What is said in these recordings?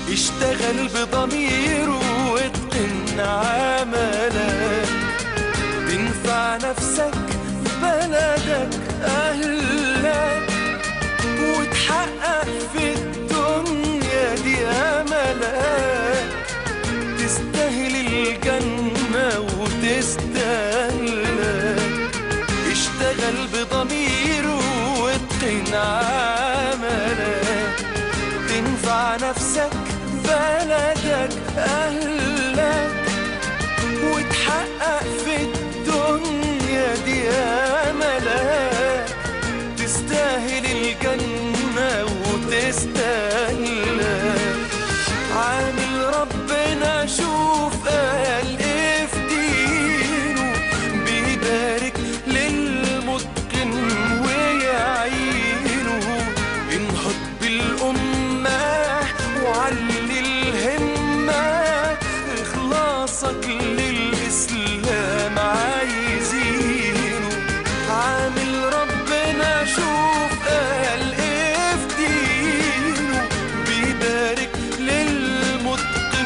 اشتغل بضميره واتقن عملك تنفع نفسك بلدك أهلك وتحقق في الدنيا دي أملك تستاهل الجنة وتستاهلك اشتغل بضميره واتقن عملك تنفع نفسك بلدك أهلك وتحقق في الدنيا دي أملك تستاهل الجنة وتستاهلك عامل ربنا شوف قال ايه في دينه بيبارك للمتقن ويعينه انهض بالأمة وعلي الهمة إخلاصك للإسلام عايزينه عامل ربنا شوف قال ايه في دينه بيبارك للمتقن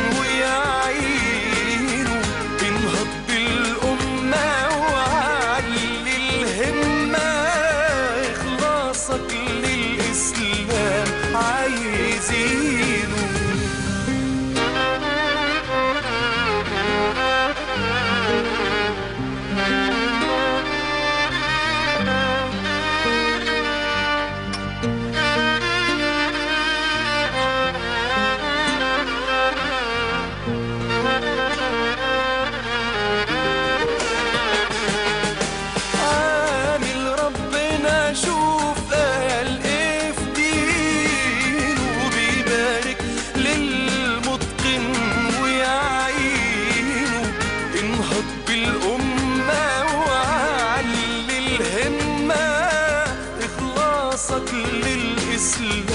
ويعينه انهض بالأمة وعلي الهمة إخلاصك للإسلام عايزينه عامل ربنا شوف قال ايه في دينه بيبارك للمتقن ويعينه انهض بالأمة وعلي الهمة إخلاصك للإسلام